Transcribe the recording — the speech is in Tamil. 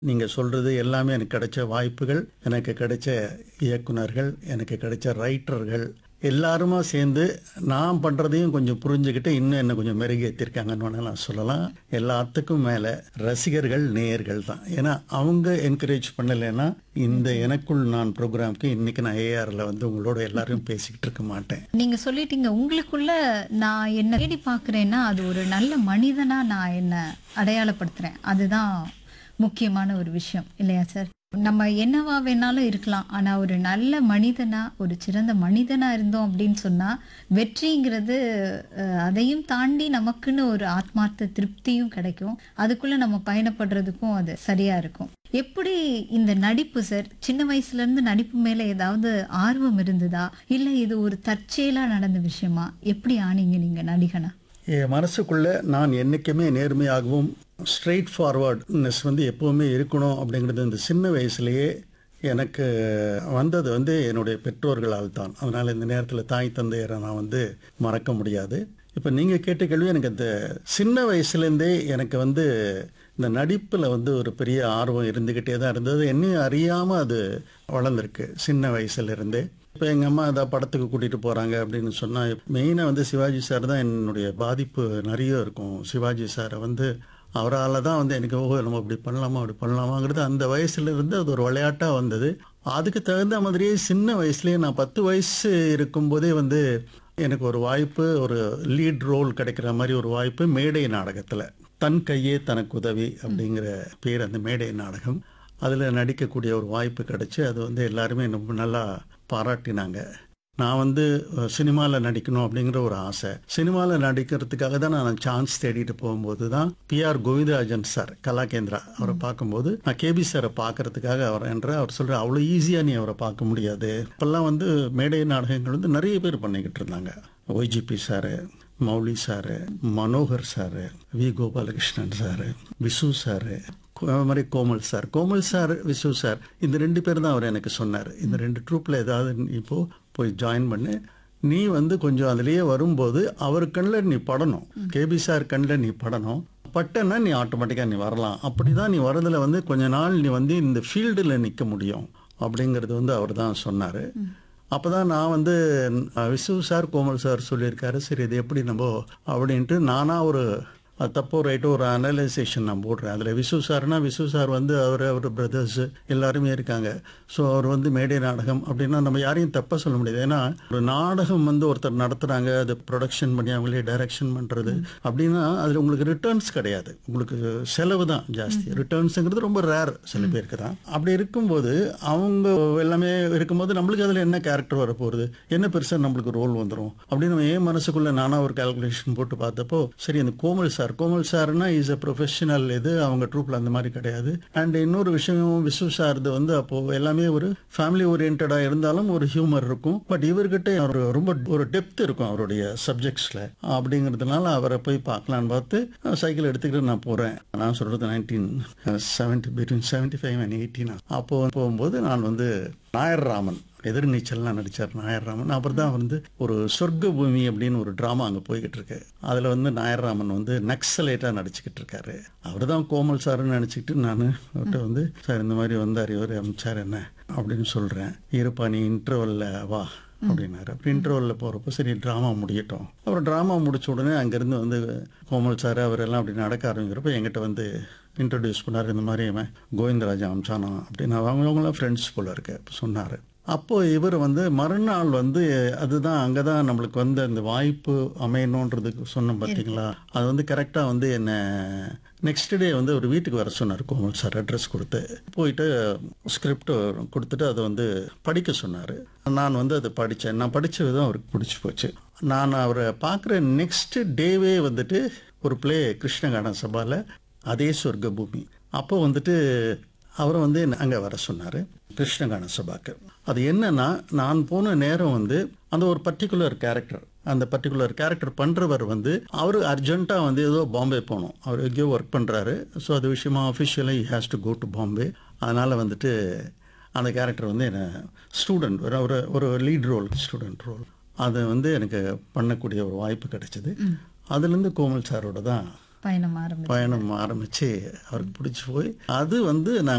நீங்க சொல்றது எல்லாமே எனக்கு கிடைச்ச வாய்ப்புகள் எனக்கு கிடைச்ச இயக்குனர்கள் எனக்கு கிடைச்ச ரைட்டர்கள் எல்லாருமா சேர்ந்து நான் பண்றதையும் கொஞ்சம் புரிஞ்சுக்கிட்டு இன்னும் என்ன கொஞ்சம் மெருகேற்றிருக்காங்கன்னு வேணா நான் சொல்லலாம் எல்லாத்துக்கும் மேல ரசிகர்கள் நேயர்கள் தான் ஏன்னா அவங்க என்கரேஜ் பண்ணலைன்னா இந்த எனக்குள் நான் ப்ரோக்ராம்க்கு இன்னைக்கு நான் ஏஆர்ல வந்து உங்களோட எல்லாரும் பேசிக்கிட்டு இருக்க மாட்டேன் நீங்க சொல்லிட்டீங்க உங்களுக்குள்ள நான் என்ன தேடி பார்க்கறேன்னா அது ஒரு நல்ல மனிதனா நான் என்ன அடையாளப்படுத்துறேன் அதுதான் முக்கியமான ஒரு விஷயம் இல்லையா சார் நம்ம என்னவா வேணாலும் இருக்கலாம் ஆனா ஒரு நல்ல மனிதனா ஒரு சிறந்த மனிதனா இருந்தோம் அப்படின்னு சொன்னா வெற்றிங்கிறது அஹ், அதையும் தாண்டி நமக்குன்னு ஒரு ஆத்மார்த்த திருப்தியும் கிடைக்கும் அதுக்குள்ள நம்ம பயணப்படுறதுக்கும் அது சரியா இருக்கும் எப்படி இந்த நடிப்பு சார் சின்ன வயசுல இருந்து நடிப்பு மேல ஏதாவது ஆர்வம் இருந்ததா இல்ல இது ஒரு தற்செயலா நடந்த விஷயமா எப்படி ஆனீங்க நீங்க நடிகனா என் மனசுக்குள்ள நான் என்னைக்குமே நேர்மையாகவும் ஸ்ட்ரெயிட் ஃபார்வர்ட்னஸ் வந்து எப்பவுமே இருக்கணும் அப்படிங்கிறது இந்த சின்ன வயசுலயே எனக்கு வந்தது வந்து என்னுடைய பெற்றோர்களால் தான் அதனால் இந்த நேரத்தில் தாய் தந்தையரை நான் வந்து மறக்க முடியாது இப்போ நீங்கள் கேட்ட கேள்வி எனக்கு அந்த சின்ன வயசுலேருந்தே எனக்கு வந்து இந்த நடிப்பில் வந்து ஒரு பெரிய ஆர்வம் இருந்துக்கிட்டே தான் இருந்தது என்னையும் அறியாமல் அது வளர்ந்துருக்கு சின்ன வயசுலேருந்தே இப்போ எங்கள் அம்மா ஏதாவது படத்துக்கு கூட்டிகிட்டு போகிறாங்க அப்படின்னு சொன்னால் மெயினாக வந்து சிவாஜி சார் தான் என்னுடைய பாதிப்பு நிறைய இருக்கும் சிவாஜி சாரை வந்து அவரால் தான் வந்து எனக்கு ஓ நம்ம இப்படி பண்ணலாமா அப்படி பண்ணலாமாங்கிறது அந்த வயசுல இருந்து அது ஒரு விளையாட்டாக வந்தது அதுக்கு தகுந்த மாதிரியே சின்ன வயசுலேயே நான் பத்து வயசு இருக்கும்போதே வந்து எனக்கு ஒரு வாய்ப்பு ஒரு லீட் ரோல் கிடைக்கிற மாதிரி ஒரு வாய்ப்பு மேடை நாடகத்தில் தன் கையே தனக்கு உதவி அப்படிங்கிற பேர் அந்த மேடை நாடகம் அதில் நடிக்கக்கூடிய ஒரு வாய்ப்பு கிடைச்சு அது வந்து எல்லாருமே ரொம்ப நல்லா பாராட்டினாங்க நான் வந்து சினிமாவில் நடிக்கணும் அப்படிங்கிற ஒரு ஆசை சினிமாவில் நடிக்கிறதுக்காக தான் நான் சான்ஸ் தேடிட்டு போகும்போது தான் பிஆர் கோவிந்தராஜன் சார் கலாகேந்திரா அவரை பார்க்கும்போது நான் கேபி சாரை பார்க்கறதுக்காக அவர் என்ற அவர் சொல்ற அவ்வளோ ஈஸியாக நீ அவரை பார்க்க முடியாது இப்போல்லாம் வந்து மேடை நாடகங்கள் வந்து நிறைய பேர் பண்ணிக்கிட்டு இருந்தாங்க YGP sir Mouli sir Manohar sir V Gopalakrishnan sir Visu sir அது மாதிரி Komal sir Komal sir Visu sir இந்த ரெண்டு பேர் தான் அவர் எனக்கு சொன்னார் இந்த ரெண்டு ட்ரூப்பில் ஏதாவது நீ இப்போ போய் ஜாயின் பண்ணு நீ வந்து கொஞ்சம் அதுலேயே வரும்போது அவர் கண்ணில் நீ படணும் கேபி சார் கண்ணில் நீ படணும் பட்டன்னா நீ ஆட்டோமேட்டிக்காக நீ வரலாம் அப்படி தான் நீ வரதில் வந்து கொஞ்ச நாள் நீ வந்து இந்த ஃபீல்டில் நிற்க முடியும் அப்படிங்கிறது வந்து அவர் தான் சொன்னார் அப்போ தான் நான் வந்து அஹ், விசு சார் கோமல் சார் சொல்லியிருக்காரு சரி இது எப்படி நம்ம அப்படின்ட்டு நானாக ஒரு அது தப்போ ரைட்டோ ஒரு அனலைசேஷன் நான் போடுறேன் அதில் விசு சார்னா விசு சார் வந்து அவர் அவர் பிரதர்ஸ் எல்லாருமே இருக்காங்க ஸோ அவர் வந்து மேடை நாடகம் அப்படின்னா நம்ம யாரையும் தப்பாக சொல்ல முடியாது ஏன்னா ஒரு நாடகம் வந்து ஒருத்தர் நடத்துகிறாங்க அது ப்ரொடக்ஷன் பண்ணி அவங்களே டைரக்ஷன் பண்ணுறது அப்படின்னா அதில் உங்களுக்கு ரிட்டர்ன்ஸ் கிடையாது உங்களுக்கு செலவு தான் ஜாஸ்தி ரிட்டர்ன்ஸுங்கிறது ரொம்ப ரேர் சில பேருக்கு தான் அப்படி இருக்கும்போது அவங்க எல்லாமே இருக்கும்போது நம்மளுக்கு அதில் என்ன கேரக்டர் வரப்போகுது என்ன பெருசாக நம்மளுக்கு ரோல் வந்துடும் அப்படின்னு நம்ம ஏன் மனசுக்குள்ளே நானாக ஒரு கால்குலேஷன் போட்டு பார்த்தப்போ சரி அந்த கோமல் சார் கோமல் சார்னா இஸ் அ ப்ரொஃபஷனல் இது அவங்க ட்ரூப்பில் அந்த மாதிரி கிடையாது அண்ட் இன்னொரு விஷயம் விசு சார்து வந்து அப்போது எல்லாமே ஒரு ஃபேமிலி ஓரியன்டாக இருந்தாலும் ஒரு ஹியூமர் இருக்கும் பட் இவர்கிட்ட ஒரு ரொம்ப ஒரு டெப்த் இருக்கும் அவருடைய சப்ஜெக்ட்ஸில் அப்படிங்கிறதுனால அவரை போய் பார்க்கலான்னு பார்த்து சைக்கிள் எடுத்துக்கிட்டு நான் போகிறேன் நான் சொல்கிறது nineteen seventy between seventy five and eighteen அப்போ போகும்போது நான் வந்து நாயர் ராமன் எதிர்நீச்சல்லாம் நடித்தார் நாயர் ராமன் அப்புறம் தான் வந்து ஒரு சொர்க்க பூமி அப்படின்னு ஒரு ட்ராமா அங்கே போய்கிட்டு இருக்கு அதில் வந்து நாயர் ராமன் வந்து நக்சலைட்டாக நடிச்சுக்கிட்டு இருக்காரு அவர் தான் கோமல் சார்னு நினச்சிக்கிட்டு நான் அவர்கிட்ட வந்து சார் இந்த மாதிரி வந்தார் இவர் அமைச்சார் என்ன அப்படின்னு சொல்கிறேன் இருப்பா நீ இன்டர்வலில் வா அப்படின்னாரு அப்படி இன்டர்வலில் போகிறப்போ சரி ட்ராமா முடியட்டும் அப்புறம் ட்ராமா முடிச்ச உடனே அங்கேருந்து வந்து கோமல் சார் அவரெல்லாம் அப்படி நடக்க ஆரம்பிக்கிறப்ப என்கிட்ட வந்து இன்ட்ரடியூஸ் பண்ணார் இந்த மாதிரி இவன் கோவிந்தராஜா அம்சானா அப்படின்னு அவங்க அவங்களாம் ஃப்ரெண்ட்ஸ் போல இருக்கு சொன்னார் அப்போ இவர் வந்து மறுநாள் வந்து அதுதான் அங்கே தான் நம்மளுக்கு வந்து அந்த வாய்ப்பு அமையணுன்றதுக்கு சொன்னோம் பார்த்தீங்களா அது வந்து கரெக்டாக வந்து என்ன நெக்ஸ்ட் டே வந்து ஒரு வீட்டுக்கு வர சொன்னார் கோமல் சார் அட்ரஸ் கொடுத்து போயிட்டு ஸ்கிரிப்ட் கொடுத்துட்டு அதை வந்து படிக்க சொன்னார் நான் வந்து அதை படித்தேன் நான் படித்த விதம் அவருக்கு பிடிச்சி போச்சு நான் அவரை பார்க்குற நெக்ஸ்ட் டேவே வந்துட்டு ஒரு ப்ளே கிருஷ்ணகான சபாவில் அதே சொர்க்க பூமி அப்போ வந்துட்டு அவரை வந்து அங்கே வர சொன்னார் கிருஷ்ணகான சபாக்கு அது என்னன்னா நான் போன நேரம் வந்து அந்த ஒரு பர்டிகுலர் கேரக்டர் அந்த பர்டிகுலர் கேரக்டர் பண்ணுறவர் வந்து அவர் அர்ஜென்ட்டாக வந்து ஏதோ பாம்பே போகணும் அவர் எங்கேயோ ஒர்க் பண்ணுறாரு ஸோ அது விஷயமா அஃபிஷியலாக has to go to Bombay அதனால் வந்துட்டு அந்த கேரக்டர் வந்து என்ன ஸ்டூடெண்ட் ஒரு ஒரு ஒரு லீட் ரோல் ஸ்டூடெண்ட் ரோல் அது வந்து எனக்கு பண்ணக்கூடிய ஒரு வாய்ப்பு கிடைச்சிது அதுலேருந்து கோமல் சாரோட தான் பயணம் ஆரம்பிச்சு பயணம் ஆரம்பித்து அவருக்கு பிடிச்சி போய் அது வந்து நாங்கள்